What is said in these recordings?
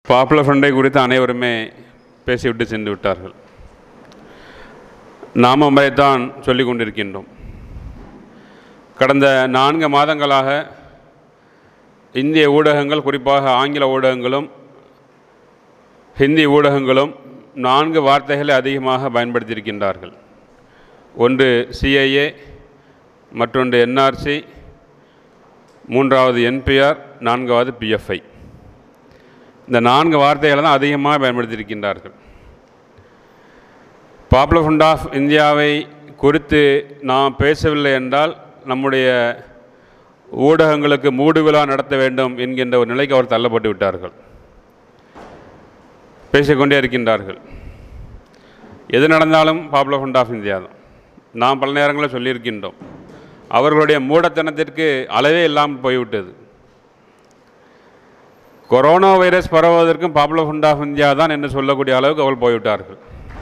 popular ஃப்ரண்டை குறித்து அனைவருமே பேசிவிட்டு சென்று விட்டார்கள் நாம முறைத்தான் சொல்லிக் கொண்டிருக்கின்றோம் கடந்த நான்கு மாதங்களாக இந்திய ஊடகங்கள் குறிப்பாக ஆங்கில ஊடகங்களும் ஹிந்தி ஊடகங்களும் நான்கு வார்த்தைகளை அதிகமாக பயன்படுத்தியிருக்கின்றார்கள் ஒன்று சிஐஏ மற்றொன்று என்ஆர்சி மூன்றாவது என்பிஆர் நான்காவது பிஎஃப்ஐ இந்த நான்கு வார்த்தைகளை தான் அதிகமாக பயன்படுத்தியிருக்கின்றார்கள் பாப்புலர் ஃபண்ட் ஆஃப் இந்தியாவை குறித்து நாம் பேசவில்லை என்றால் நம்முடைய ஊடகங்களுக்கு மூடு விழா நடத்த வேண்டும் என்கின்ற ஒரு நிலைக்கு அவர் தள்ளப்பட்டு விட்டார்கள் பேசிக்கொண்டே இருக்கின்றார்கள் எது நடந்தாலும் பாப்புலர் ஃபண்ட் ஆஃப் இந்தியா தான் நாம் பல நேரங்களில் சொல்லியிருக்கின்றோம் அவர்களுடைய மூடத்தனத்திற்கு அளவே இல்லாமல் போய்விட்டது கொரோனா வைரஸ் பரவுவதற்கும் பாப்புலர் ஃபண்ட் ஆஃப் இந்தியா தான் என்று சொல்லக்கூடிய அளவுக்கு அவள் போய்விட்டார்கள்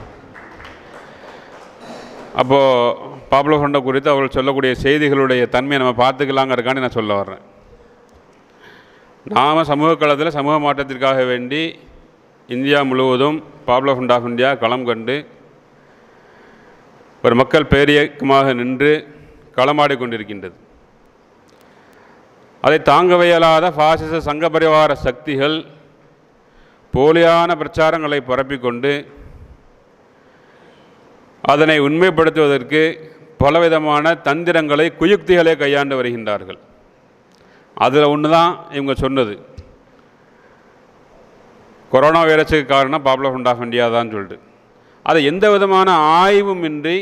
அப்போது பாப்புலர் ஃபண்டை குறித்து அவர்கள் சொல்லக்கூடிய செய்திகளுடைய தன்மையை நம்ம பார்த்துக்கலாங்கிறக்காண்டி நான் சொல்ல வர்றேன் நாம் சமூக களத்தில் சமூக மாற்றத்திற்காக வேண்டி இந்தியா முழுவதும் பாப்புலர் ஃபண்ட் ஆஃப் இந்தியா களம் கண்டு ஒரு மக்கள் பேரியக்கமாக நின்று களமாடி கொண்டிருக்கின்றது அதை தாங்க இயலாத பாசிச சங்க பரிவார சக்திகள் போலியான பிரச்சாரங்களை பரப்பிக்கொண்டு அதனை உண்மைப்படுத்துவதற்கு பலவிதமான தந்திரங்களை குயுக்திகளை கையாண்டு வருகின்றார்கள் அதில் ஒன்று தான் இவங்க சொன்னது கொரோனா வைரஸுக்கு காரணம் பாப்புலர் ஃபண்ட் ஆஃப் இந்தியா தான் சொல்லிட்டு அதை எந்த விதமான ஆய்வும் இன்றி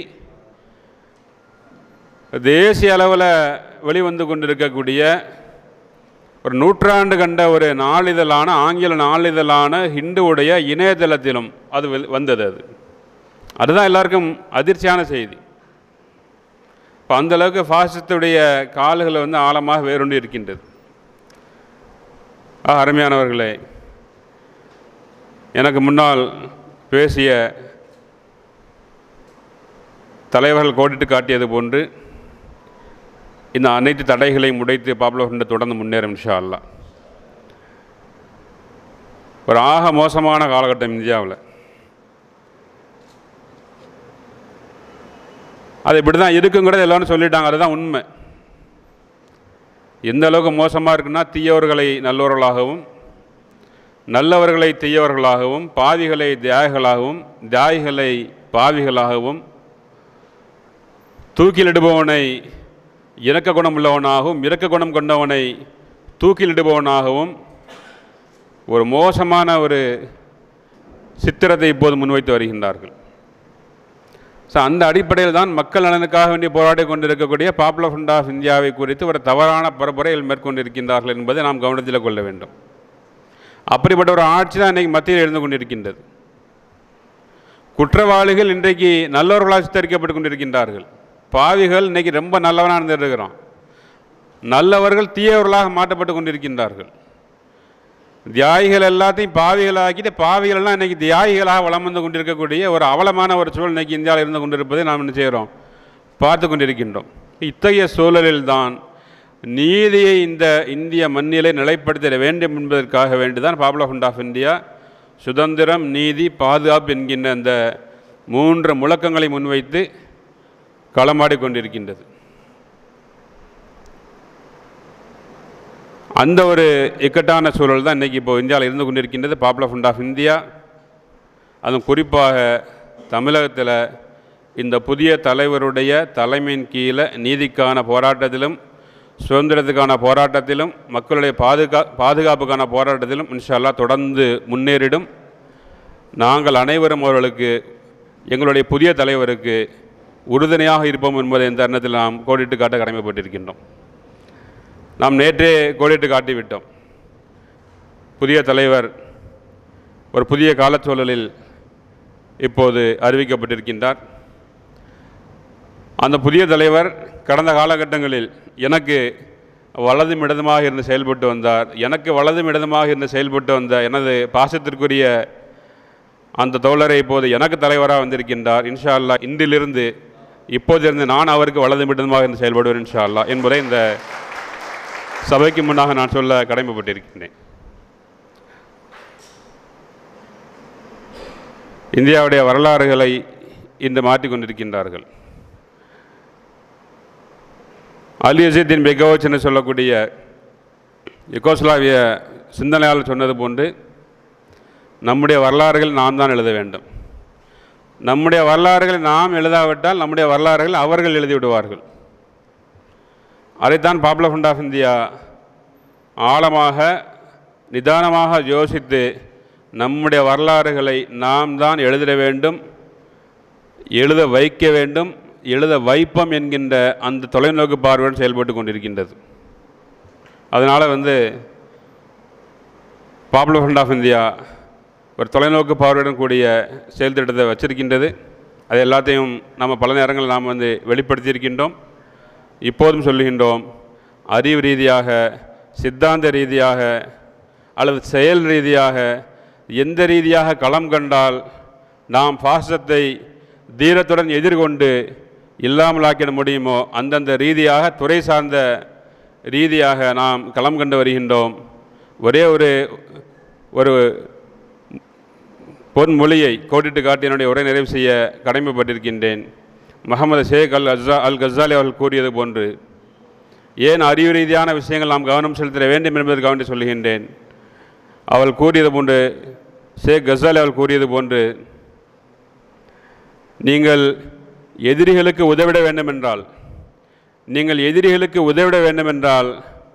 தேசிய அளவில் வெளிவந்து கொண்டிருக்கக்கூடிய ஒரு நூற்றாண்டு கண்ட ஒரு நாளிதழான ஆங்கில நாளிதழான ஹிந்துவுடைய இணையதளத்திலும் அது வெ- வந்தது அது அதுதான் எல்லாருக்கும் அதிர்ச்சியான செய்தி இப்போ அந்தளவுக்கு ஃபாசிசத்துடைய கால்கள் வந்து ஆழமாக வேரூண்டி இருக்கின்றது ஆ அருமையானவர்களே எனக்கு முன்னால் பேசிய தலைவர்கள் கோடிட்டு காட்டியது போன்று இந்த அனைத்து தடைகளையும் உடைத்து பாப்புலர் ஃப்ரண்ட் தொடர்ந்து முன்னேறும் இன்ஷா அல்லாஹ் ஒரு ஆக மோசமான காலகட்டம் இந்தியாவில் அது இப்படி தான் இருக்குங்கிறத எல்லாரும் சொல்லிட்டாங்க அதுதான் உண்மை எந்த அளவுக்கு மோசமாக இருக்குன்னா தீயவர்களை நல்லவர்களாகவும் நல்லவர்களை தீயவர்களாகவும் பாவிகளை தியாகிகளாகவும் தியாகிகளை பாவிகளாகவும் தூக்கிலிடுபவனை இரக்க குணம் உள்ளவனாகவும் இரக்க குணம் கொண்டவனை தூக்கிலிடுபவனாகவும் ஒரு மோசமான ஒரு சித்திரத்தை இப்போது முன்வைத்து வருகின்றார்கள் ஸோ அந்த அடிப்படையில் தான் மக்கள் நலனுக்காக வேண்டி போராடி கொண்டிருக்கக்கூடிய பாப்புலர் ஃப்ரண்ட் ஆஃப் இந்தியாவை குறித்து ஒரு தவறான பரப்புரையில் மேற்கொண்டிருக்கின்றார்கள் என்பதை நாம் கவனத்தில் கொள்ள வேண்டும் அப்படிப்பட்ட ஒரு ஆட்சி தான் இன்றைக்கு மத்தியில் இருந்து கொண்டிருக்கின்றது குற்றவாளிகள் இன்றைக்கு நல்லவர்களாக சித்தரிக்கப்பட்டு கொண்டிருக்கின்றார்கள் பாவிகள் இன்னைக்கு ரொம்ப நல்லவனாக இருந்துருக்கிறோம் நல்லவர்கள் தீயவர்களாக மாற்றப்பட்டு கொண்டிருக்கின்றார்கள் தியாகிகள் எல்லாத்தையும் பாவிகளாக்கிட்டு பாவிகள் எல்லாம் இன்னைக்கு தியாகிகளாக வளம் வந்து கொண்டிருக்கக்கூடிய ஒரு அவலமான ஒரு சூழல் இன்னைக்கு இந்தியாவில் இருந்து கொண்டிருப்பதை நாம் என்ன செய்கிறோம் பார்த்து கொண்டிருக்கின்றோம் இத்தகைய சூழலில் தான் நீதியை இந்த இந்திய மண்ணிலே நிலைப்படுத்திட வேண்டும் என்பதற்காக வேண்டிதான் பாப்புலர் ஃபண்ட் ஆஃப் இந்தியா சுதந்திரம் நீதி பாதுகாப்பு என்கின்ற அந்த மூன்று முழக்கங்களை முன்வைத்து களமாடி கொண்டிருக்கின்றது அந்த ஒரு இக்கட்டான சூழல் தான் இன்றைக்கி இப்போ இந்தியாவில் இருந்து கொண்டிருக்கின்றது பாப்புலர் ஃபண்ட் ஆஃப் இந்தியா அதுவும் குறிப்பாக தமிழகத்தில் இந்த புதிய தலைவருடைய தலைமையின் கீழே நீதிக்கான போராட்டத்திலும் சுதந்திரத்துக்கான போராட்டத்திலும் மக்களுடைய பாதுகா பாதுகாப்புக்கான போராட்டத்திலும் இன்ஷா அல்லாஹ் தொடர்ந்து முன்னேறிடும் நாங்கள் அனைவரும் அவர்களுக்கு எங்களுடைய புதிய தலைவருக்கு உறுதுணையாக இருப்போம் என்பதை இந்த தருணத்தில் நாம் கோடிட்டு காட்ட கடமைப்பட்டிருக்கின்றோம் நாம் நேற்றே கோடிட்டு காட்டிவிட்டோம் புதிய தலைவர் ஒரு புதிய காலச்சூழலில் இப்போது அறிவிக்கப்பட்டிருக்கின்றார் அந்த புதிய தலைவர் கடந்த காலகட்டங்களில் எனக்கு வலதும் இடதுமாக இருந்து செயல்பட்டு வந்தார் எனக்கு வலதும் இடதுமாக இருந்து செயல்பட்டு வந்த எனது பாசத்திற்குரிய அந்த தோழரை இப்போது எனக்கு தலைவராக வந்திருக்கின்றார் இன்ஷா அல்லாஹ் இன்றிலிருந்து இப்போதிருந்து நான் அவருக்கு வலதும் இடதுமாக இருந்து செயல்படுவேன் இன்ஷா அல்லாஹ் என்பதை இந்த சபைக்கு முன்னாக நான் சொல்ல கடமைப்பட்டிருக்கின்றேன் இந்தியாவுடைய வரலாறுகளை இன்று மாற்றிக் கொண்டிருக்கின்றார்கள் அலி அசீத்தின் பெகோச் என்று சொல்லக்கூடிய யுகோஸ்லாவிய சிந்தனையாளர் சொன்னது போன்று நம்முடைய வரலாறுகள் நாம் தான் எழுத வேண்டும் நம்முடைய வரலாறுகளை நாம் எழுதாவிட்டால் நம்முடைய வரலாறுகள் அவர்கள் எழுதிவிடுவார்கள் அதைத்தான் பாப்புலர் ஃபண்ட் ஆஃப் இந்தியா ஆழமாக நிதானமாக யோசித்து நம்முடைய வரலாறுகளை நாம் தான் எழுதிட வேண்டும் எழுத வைக்க வேண்டும் எழுத வைப்போம் என்கின்ற அந்த தொலைநோக்கு பார்வையுடன் செயல்பட்டு கொண்டிருக்கின்றது அதனால் வந்து பாப்புலர் ஃபண்ட் ஆஃப் இந்தியா ஒரு தொலைநோக்கு பார்வையுடன் கூடிய செயல் திட்டத்தை வச்சிருக்கின்றது அது எல்லாத்தையும் நம்ம பல நேரங்களில் நாம் வந்து வெளிப்படுத்தியிருக்கின்றோம் இப்போதும் சொல்லுகின்றோம் அறிவு ரீதியாக சித்தாந்த ரீதியாக அல்லது செயல் ரீதியாக எந்த ரீதியாக களம் கண்டால் நாம் பாசத்தை தீரத்துடன் எதிர்கொண்டு இல்லாமலாக்கிட முடியுமோ அந்தந்த ரீதியாக துறை சார்ந்த ரீதியாக நாம் களம் கண்டு வருகின்றோம் ஒரே ஒரு ஒரு பொன்மொழியை கோடிட்டு காட்டி என்னுடைய உரை நிறைவு செய்ய கடமைப்பட்டிருக்கின்றேன் முகமது ஷேக் அல் அஸ்ஸா அல் கசாலி அவர்கள் கூறியது போன்று ஏன் அறிவு ரீதியான விஷயங்கள் நாம் கவனம் செலுத்த வேண்டும் என்பதற்காக வேண்டி சொல்லுகின்றேன் அவள் கூறியது போன்று ஷேக் கசாலி அவள் கூறியது போன்று நீங்கள் எதிரிகளுக்கு உதவிட வேண்டுமென்றால் நீங்கள் எதிரிகளுக்கு உதவிட வேண்டுமென்றால்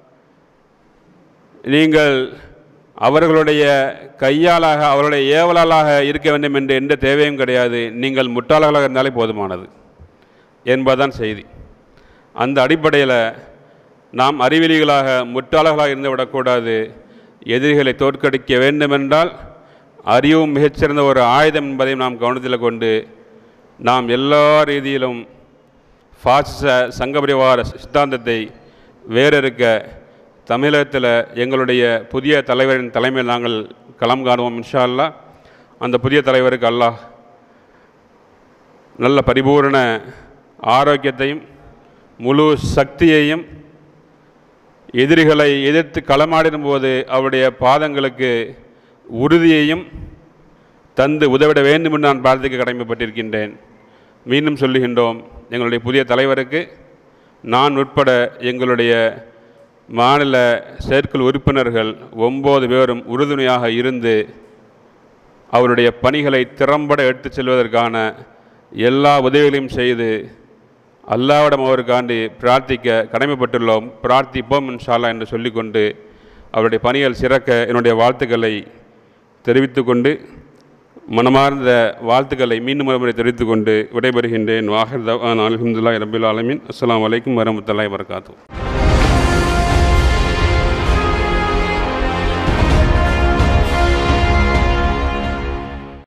நீங்கள் அவர்களுடைய கையாளாக அவர்களுடைய ஏவலாளாக இருக்க வேண்டும் என்று எந்த தேவையும் கிடையாது நீங்கள் முட்டாளர்களாக இருந்தாலே போதுமானது என்பதுதான் செய்தி அந்த அடிப்படையில் நாம் அறிவிலிகளாக முட்டாளர்களாக இருந்து விடக்கூடாது எதிரிகளை தோற்கடிக்க வேண்டுமென்றால் அறிவும் மிகச்சிறந்த ஒரு ஆயுதம் என்பதையும் நாம் கவனத்தில் கொண்டு நாம் எல்லா ரீதியிலும் பாசிச சங்கபரிவார சித்தாந்தத்தை வேறறுக்க தமிழகத்தில் எங்களுடைய புதிய தலைவரின் தலைமையில் நாங்கள் களம் காணுவோம் இன்ஷா அல்லாஹ் அந்த புதிய தலைவருக்கு அல்லாஹ் நல்ல பரிபூரண ஆரோக்கியத்தையும் முழு சக்தியையும் எதிரிகளை எதிர்த்து களமாடிடும் போது அவருடைய பாதங்களுக்கு உறுதியையும் தந்து உதவிட வேண்டும் என்று நான் பிரார்த்திக்க கடமைப்பட்டிருக்கின்றேன் மீண்டும் சொல்லுகின்றோம் எங்களுடைய புதிய தலைவருக்கு நான் உட்பட எங்களுடைய மாநில செயற்குழு உறுப்பினர்கள் ஒம்பது பேரும் உறுதுணையாக இருந்து அவருடைய பணிகளை திறம்பட எடுத்துச் செல்வதற்கான எல்லா உதவிகளையும் செய்து அல்லாவிடம் அவருக்காண்டி பிரார்த்திக்க கடமைப்பட்டுள்ளோம் பிரார்த்திப்போம் இன்ஷால்லா என்று சொல்லிக்கொண்டு அவருடைய பணிகள் சிறக்க என்னுடைய வாழ்த்துக்களை தெரிவித்துக்கொண்டு மனமார்ந்த வாழ்த்துக்களை மீண்டும் ஒரு முறை தெரிவித்துக் கொண்டு விடைபெறுகின்றேன் வாஹர் தவான் அலமதுல்லா ரபில் ஆலமின் அஸ்ஸலாமு அலைக்கும் வரமத்துல்லாஹி வரகாத்து